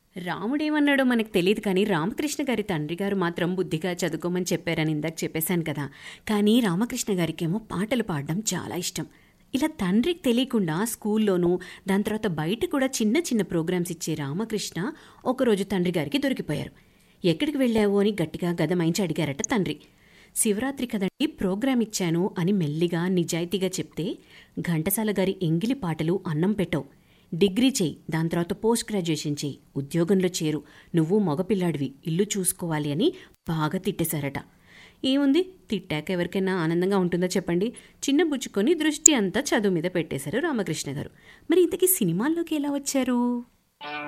రాముడేమన్నాడో మనకు తెలియదు కానీ రామకృష్ణ గారి తండ్రి గారు మాత్రం బుద్ధిగా చదువుకోమని చెప్పారని ఇందాక చెప్పేశాను కదా కానీ రామకృష్ణ గారికేమో పాటలు పాడడం చాలా ఇష్టం ఇలా తండ్రికి తెలియకుండా స్కూల్లోనూ దాని తర్వాత బయట కూడా చిన్న చిన్న ప్రోగ్రామ్స్ ఇచ్చే రామకృష్ణ ఒకరోజు తండ్రి గారికి దొరికిపోయారు ఎక్కడికి వెళ్ళావు అని గట్టిగా గదమాయించి అడిగారట తండ్రి శివరాత్రి కదండి ప్రోగ్రాం ఇచ్చాను అని మెల్లిగా నిజాయితీగా చెప్తే ఘంటసాల గారి ఎంగిలి పాటలు అన్నం పెట్టవు డిగ్రీ చేయి దాని తర్వాత పోస్ట్ గ్రాడ్యుయేషన్ చేయి ఉద్యోగంలో చేరు నువ్వు మగపిల్లాడివి ఇల్లు చూసుకోవాలి అని బాగా తిట్టేశారట ఏముంది తిట్టాక ఎవరికైనా ఆనందంగా ఉంటుందో చెప్పండి చిన్న బుచ్చుకొని దృష్టి అంతా చదువు మీద పెట్టేశారు రామకృష్ణ గారు మరి ఇంతకీ సినిమాల్లోకి ఎలా వచ్చారు